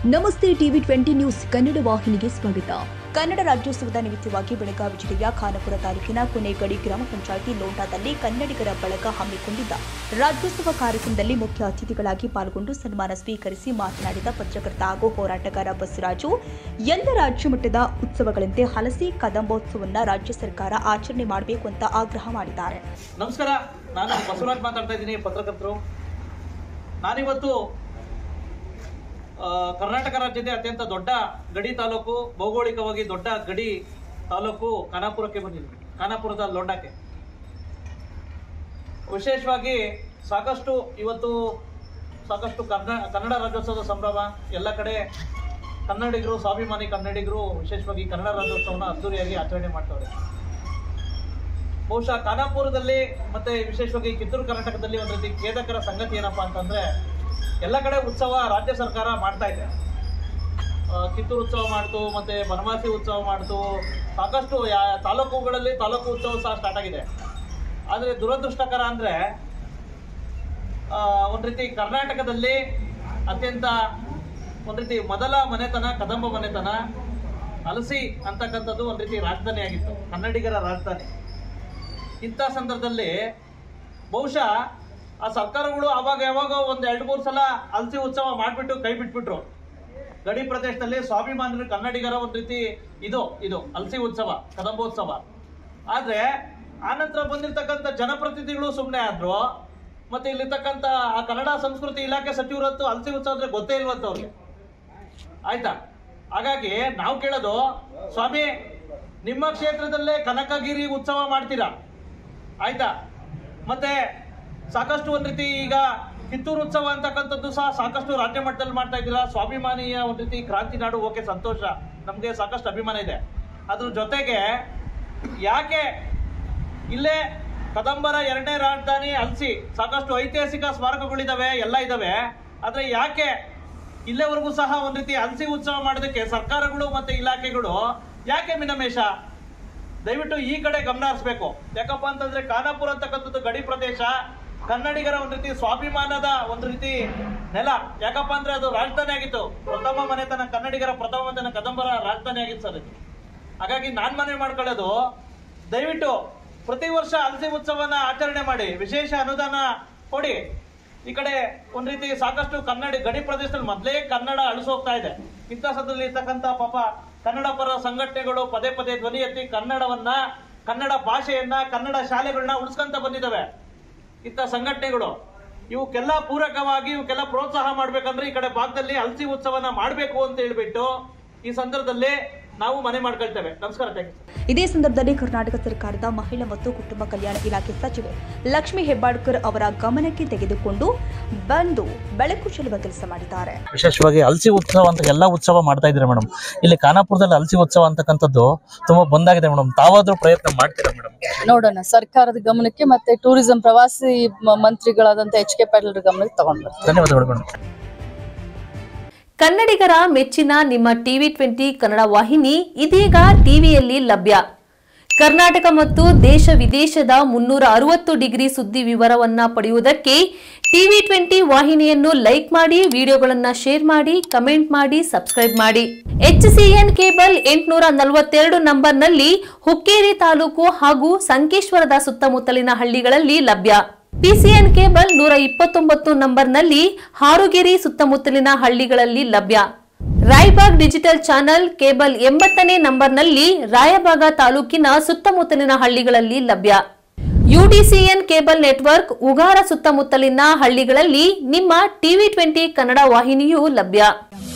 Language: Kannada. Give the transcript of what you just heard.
ನಮಸ್ತೆ ಟಿವಿ ಟ್ವೆಂಟಿ ನ್ಯೂಸ್ ಕನ್ನಡ ವಾಹಿನಿಗೆ ಸ್ವಾಗತ ಕನ್ನಡ ರಾಜ್ಯೋತ್ಸವದ ನಿಮಿತ್ತವಾಗಿ ಬೆಳಗಾವಿ ಜಿಲ್ಲೆಯ ಖಾನಾಪುರ ತಾಲೂಕಿನ ಕೊನೆಗಡಿ ಗ್ರಾಮ ಪಂಚಾಯಿತಿ ಲೋಂಟಾದಲ್ಲಿ ಕನ್ನಡಿಗರ ಬಳಗ ಹಮ್ಮಿಕೊಂಡಿದ್ದ ರಾಜ್ಯೋತ್ಸವ ಕಾರ್ಯಕ್ರಮದಲ್ಲಿ ಮುಖ್ಯ ಅತಿಥಿಗಳಾಗಿ ಪಾಲ್ಗೊಂಡು ಸನ್ಮಾನ ಸ್ವೀಕರಿಸಿ ಮಾತನಾಡಿದ ಪತ್ರಕರ್ತ ಹಾಗೂ ಹೋರಾಟಗಾರ ಬಸವರಾಜು ಎಲ್ಲ ರಾಜ್ಯ ಮಟ್ಟದ ಉತ್ಸವಗಳಂತೆ ಹಲಸಿ ಕದಂಬೋತ್ಸವವನ್ನು ರಾಜ್ಯ ಸರ್ಕಾರ ಆಚರಣೆ ಮಾಡಬೇಕು ಅಂತ ಆಗ್ರಹ ಮಾಡಿದ್ದಾರೆ ನಮಸ್ಕಾರ ನಾನು ಬಸವರಾಜ್ ಮಾತಾಡ್ತಾ ಇದ್ದೀನಿ ಪತ್ರಕರ್ತರು ನಾನಿವತ್ತು ಆ, ಕರ್ನಾಟಕ ರಾಜ್ಯದ ಅತ್ಯಂತ ದೊಡ್ಡ ಗಡಿ ತಾಲೂಕು ಭೌಗೋಳಿಕವಾಗಿ ದೊಡ್ಡ ಗಡಿ ತಾಲೂಕು ಖಾನಾಪುರಕ್ಕೆ ಬಂದಿದ್ದೀನಿ ಖಾನಾಪುರದ ಲೋಂಡಾಕ್ಕೆ ವಿಶೇಷವಾಗಿ ಸಾಕಷ್ಟು ಇವತ್ತು ಸಾಕಷ್ಟು ಕನ್ನಡ ಕನ್ನಡ ರಾಜ್ಯೋತ್ಸವದ ಸಂಭ್ರಮ ಎಲ್ಲ ಕಡೆ ಕನ್ನಡಿಗರು ಸ್ವಾಭಿಮಾನಿ ಕನ್ನಡಿಗರು ವಿಶೇಷವಾಗಿ ಕನ್ನಡ ರಾಜ್ಯೋತ್ಸವನ ಅದ್ದೂರಿಯಾಗಿ ಆಚರಣೆ ಮಾಡ್ತಾರೆ ಬಹುಶಃ ಖಾನಾಪುರದಲ್ಲಿ ಮತ್ತೆ ವಿಶೇಷವಾಗಿ ಕಿತ್ತೂರು ಕರ್ನಾಟಕದಲ್ಲಿ ಒಂದು ರೀತಿ ಖೇದಕರ ಸಂಗತಿ ಏನಪ್ಪಾ ಅಂತಂದ್ರೆ ಎಲ್ಲ ಕಡೆ ಉತ್ಸವ ರಾಜ್ಯ ಸರ್ಕಾರ ಮಾಡ್ತಾ ಇದೆ ಆ, ಕಿತ್ತೂರು ಉತ್ಸವ ಮಾಡ್ತು ಮತ್ತೆ ಬನವಾಸಿ ಉತ್ಸವ ಮಾಡ್ತು ಸಾಕಷ್ಟು ಯಾ- ತಾಲೂಕುಗಳಲ್ಲಿ ತಾಲೂಕು ಉತ್ಸವ ಸಹ ಸ್ಟಾರ್ಟ್ ಆಗಿದೆ ಆದರೆ ದುರದೃಷ್ಟಕರ ಅಂದ್ರೆ ಆ, ಒಂದ್ ರೀತಿ ಕರ್ನಾಟಕದಲ್ಲಿ ಅತ್ಯಂತ ಒಂದ್ ರೀತಿ ಮೊದಲ ಮನೆತನ ಕದಂಬ ಮನೆತನ ಹಲಸಿ ಅಂತಕ್ಕಂಥದ್ದು ಒಂದ್ ರೀತಿ ರಾಜಧಾನಿ ಆಗಿತ್ತು ಕನ್ನಡಿಗರ ರಾಜಧಾನಿ ಇಂಥ ಸಂದರ್ಭದಲ್ಲಿ ಬಹುಶಃ ಆ ಸರ್ಕಾರಗಳು ಅವಾಗ ಯಾವಾಗ ಒಂದ್ ಎರಡ್ ಮೂರು ಸಲ ಹಲಸಿ ಉತ್ಸವ ಮಾಡ್ಬಿಟ್ಟು ಕೈ ಬಿಟ್ಬಿಟ್ರು ಗಡಿ ಪ್ರದೇಶದಲ್ಲಿ ಸ್ವಾಭಿಮಾನಿ ಕನ್ನಡಿಗರ ಒಂದ್ ರೀತಿ ಇದು ಇದು ಹಲಸಿ ಉತ್ಸವ ಕದಂಬೋತ್ಸವ ಆದ್ರೆ ಆನಂತರ ಬಂದಿರತಕ್ಕಂಥ ಜನಪ್ರತಿನಿಧಿಗಳು ಸುಮ್ಮನೆ ಆದ್ರು ಮತ್ತೆ ಇಲ್ಲಿರ್ತಕ್ಕಂಥ ಆ ಕನ್ನಡ ಸಂಸ್ಕೃತಿ ಇಲಾಖೆ ಸಚಿವರಂತೂ ಹಲಸಿ ಉತ್ಸವ ಅಂದ್ರೆ ಗೊತ್ತೇ ಇಲ್ವಂತ ಅವ್ರಿಗೆ ಆಯ್ತಾ ಹಾಗಾಗಿ ನಾವು ಕೇಳೋದು ಸ್ವಾಮಿ ನಿಮ್ಮ ಕ್ಷೇತ್ರದಲ್ಲೇ ಕನಕಗಿರಿ ಉತ್ಸವ ಮಾಡ್ತೀರಾ ಆಯ್ತಾ ಮತ್ತೆ ಸಾಕಷ್ಟು ಒಂದ್ ರೀತಿ ಈಗ ಕಿತ್ತೂರು ಉತ್ಸವ ಅಂತಕ್ಕಂಥದ್ದು ಸಹ ಸಾಕಷ್ಟು ರಾಜ್ಯ ಮಟ್ಟದಲ್ಲಿ ಮಾಡ್ತಾ ಇದ್ದೀರಾ ಸ್ವಾಭಿಮಾನಿಯ ಒಂದ್ ರೀತಿ ಕ್ರಾಂತಿ ನಾಡು ಓಕೆ ಸಂತೋಷ ನಮ್ಗೆ ಸಾಕಷ್ಟು ಅಭಿಮಾನ ಇದೆ ಅದ್ರ ಜೊತೆಗೆ ಯಾಕೆ ಇಲ್ಲೇ ಕದಂಬರ ಎರಡನೇ ರಾಜಧಾನಿ ಹಲ್ಸಿ ಸಾಕಷ್ಟು ಐತಿಹಾಸಿಕ ಸ್ಮಾರಕಗಳಿದಾವೆ ಎಲ್ಲ ಇದಾವೆ ಆದ್ರೆ ಯಾಕೆ ಇಲ್ಲೇವರೆಗೂ ಸಹ ಒಂದ್ ರೀತಿ ಹಲ್ಸಿ ಉತ್ಸವ ಮಾಡೋದಕ್ಕೆ ಸರ್ಕಾರಗಳು ಮತ್ತೆ ಇಲಾಖೆಗಳು ಯಾಕೆ ಮಿನಮೇಶ ದಯವಿಟ್ಟು ಈ ಕಡೆ ಗಮನ ಹರಿಸ್ಬೇಕು ಯಾಕಪ್ಪ ಅಂತಂದ್ರೆ ಖಾನಾಪುರ ಅಂತಕ್ಕಂಥದ್ದು ಗಡಿ ಪ್ರದೇಶ ಕನ್ನಡಿಗರ ಒಂದ್ ರೀತಿ ಸ್ವಾಭಿಮಾನದ ಒಂದ್ ರೀತಿ ನೆಲ ಯಾಕಪ್ಪ ಅಂದ್ರೆ ಅದು ರಾಜಧಾನಿ ಆಗಿತ್ತು ಪ್ರಥಮ ಮನೆತನ ಕನ್ನಡಿಗರ ಪ್ರಥಮ ಮನೆತನ ಕದಂಬರ ರಾಜಧಾನಿ ಆಗಿತ್ತು ಸರ್ ಇದು ಹಾಗಾಗಿ ನಾನ್ ಮನೆ ಮಾಡ್ಕೊಳ್ಳೋದು ದಯವಿಟ್ಟು ಪ್ರತಿ ವರ್ಷ ಹಲಸಿ ಉತ್ಸವನ ಆಚರಣೆ ಮಾಡಿ ವಿಶೇಷ ಅನುದಾನ ಕೊಡಿ ಈ ಕಡೆ ಒಂದ್ ರೀತಿ ಸಾಕಷ್ಟು ಕನ್ನಡ ಗಡಿ ಪ್ರದೇಶದಲ್ಲಿ ಮೊದಲೇ ಕನ್ನಡ ಅಳಿಸೋಗ್ತಾ ಇದೆ ಇಂಥ ಸದ್ದಲ್ಲಿ ಇರ್ತಕ್ಕಂಥ ಪಾಪ ಕನ್ನಡ ಪರ ಸಂಘಟನೆಗಳು ಪದೇ ಪದೇ ಧ್ವನಿ ಎತ್ತಿ ಕನ್ನಡವನ್ನ ಕನ್ನಡ ಭಾಷೆಯನ್ನ ಕನ್ನಡ ಶಾಲೆಗಳನ್ನ ಉಳಿಸ್ಕೊಂತ ಬಂದಿದ್ದಾವೆ ಇಂಥ ಸಂಘಟನೆಗಳು ಇವಕ್ಕೆಲ್ಲ ಪೂರಕವಾಗಿ ಇವಕ್ಕೆಲ್ಲ ಪ್ರೋತ್ಸಾಹ ಮಾಡ್ಬೇಕಂದ್ರೆ ಈ ಕಡೆ ಭಾಗದಲ್ಲಿ ಹಲಸಿ ಉತ್ಸವನ ಮಾಡ್ಬೇಕು ಅಂತ ಹೇಳ್ಬಿಟ್ಟು ಈ ಸಂದರ್ಭದಲ್ಲಿ ನಾವು ಮನೆ ಮಾಡ್ಕೊಳ್ತೇವೆ ನಮಸ್ಕಾರ ಥ್ಯಾಂಕ್ ಯು ಇದೇ ಸಂದರ್ಭದಲ್ಲಿ ಕರ್ನಾಟಕ ಸರ್ಕಾರದ ಮಹಿಳಾ ಮತ್ತು ಕುಟುಂಬ ಕಲ್ಯಾಣ ಇಲಾಖೆ ಸಚಿವೆ ಲಕ್ಷ್ಮೀ ಹೆಬ್ಬಾಳ್ಕರ್ ಅವರ ಗಮನಕ್ಕೆ ತೆಗೆದುಕೊಂಡು ಬಂದು ಬೆಳಕು ಚೆಲ್ಲುವ ಕೆಲಸ ಮಾಡಿದ್ದಾರೆ ವಿಶೇಷವಾಗಿ ಹಲಸಿ ಉತ್ಸವ ಅಂತ ಎಲ್ಲ ಉತ್ಸವ ಮಾಡ್ತಾ ಇದ್ದೀರಾ ಮೇಡಮ್ ಇಲ್ಲಿ ಖಾನಾಪುರದಲ್ಲಿ ಹಲಸಿ ಉತ್ಸವ ಅಂತಕ್ಕಂಥದ್ದು ತುಂಬಾ ಬಂದಾಗಿದೆ ಮೇಡಮ್ ತಾವಾದ್ರೂ ಪ್ರಯತ್ನ ಮಾಡ್ತೀರಾ ಮೇಡಮ್ ನೋಡೋಣ ಸರ್ಕಾರದ ಗಮನಕ್ಕೆ ಮತ್ತೆ ಟೂರಿಸಂ ಪ್ರವಾಸಿ ಮ- ಮಂತ್ರಿಗಳಾದಂತ ಎಚ್ ಕೆ ಪಾಟೀಲ್ ಗಮನಕ್ಕೆ ತಗೊಂಡ್ ಬರ್ತೀವಿ ಧನ್ಯವಾದಗಳು ಮೇಡಮ್ ಕನ್ನಡಿಗರ ಮೆಚ್ಚಿನ ನಿಮ್ಮ ಟಿವಿ ಟ್ವೆಂಟಿ ಕನ್ನಡ ವಾಹಿನಿ ಇದೀಗ ಟಿವಿಯಲ್ಲಿ ಲಭ್ಯ ಕರ್ನಾಟಕ ಮತ್ತು ದೇಶ ವಿದೇಶದ ಮುನ್ನೂರ ಅರವತ್ತು ಡಿಗ್ರಿ ಸುದ್ದಿ ವಿವರವನ್ನ ಪಡೆಯುವುದಕ್ಕೆ ಟಿವಿ ಟ್ವೆಂಟಿ ವಾಹಿನಿಯನ್ನು ಲೈಕ್ ಮಾಡಿ ವಿಡಿಯೋಗಳನ್ನ ಶೇರ್ ಮಾಡಿ ಕಮೆಂಟ್ ಮಾಡಿ ಸಬ್ಸ್ಕ್ರೈಬ್ ಮಾಡಿ ಎಚ್ಸಿಎನ್ ಕೇಬಲ್ ಎಂಟುನೂರ ನಲವತ್ತೆರಡು ನಂಬರ್ನಲ್ಲಿ ಹುಕ್ಕೇರಿ ತಾಲೂಕು ಹಾಗೂ ಸಂಕೇಶ್ವರದ ಸುತ್ತಮುತ್ತಲಿನ ಹಳ್ಳಿಗಳಲ್ಲಿ ಲಭ್ಯ ಪಿಸಿಎನ್ ಕೇಬಲ್ ನೂರ ಇಪ್ಪತ್ತೊಂಬತ್ತು ನಂಬರ್ನಲ್ಲಿ ಹಾರುಗೆರೆ ಸುತ್ತಮುತ್ತಲಿನ ಹಳ್ಳಿಗಳಲ್ಲಿ ಲಭ್ಯ ರಾಯಬಾಗ್ ಡಿಜಿಟಲ್ ಚಾನೆಲ್ ಕೇಬಲ್ ಎಂಬತ್ತನೇ ನಂಬರ್ನಲ್ಲಿ ರಾಯಬಾಗ ತಾಲೂಕಿನ ಸುತ್ತಮುತ್ತಲಿನ ಹಳ್ಳಿಗಳಲ್ಲಿ ಲಭ್ಯ ಯುಡಿಸಿಎನ್ ಕೇಬಲ್ ನೆಟ್ವರ್ಕ್ ಉಗಾರ ಸುತ್ತಮುತ್ತಲಿನ ಹಳ್ಳಿಗಳಲ್ಲಿ ನಿಮ್ಮ ಟಿವಿ ಟ್ವೆಂಟಿ ಕನ್ನಡ ವಾಹಿನಿಯೂ ಲಭ್ಯ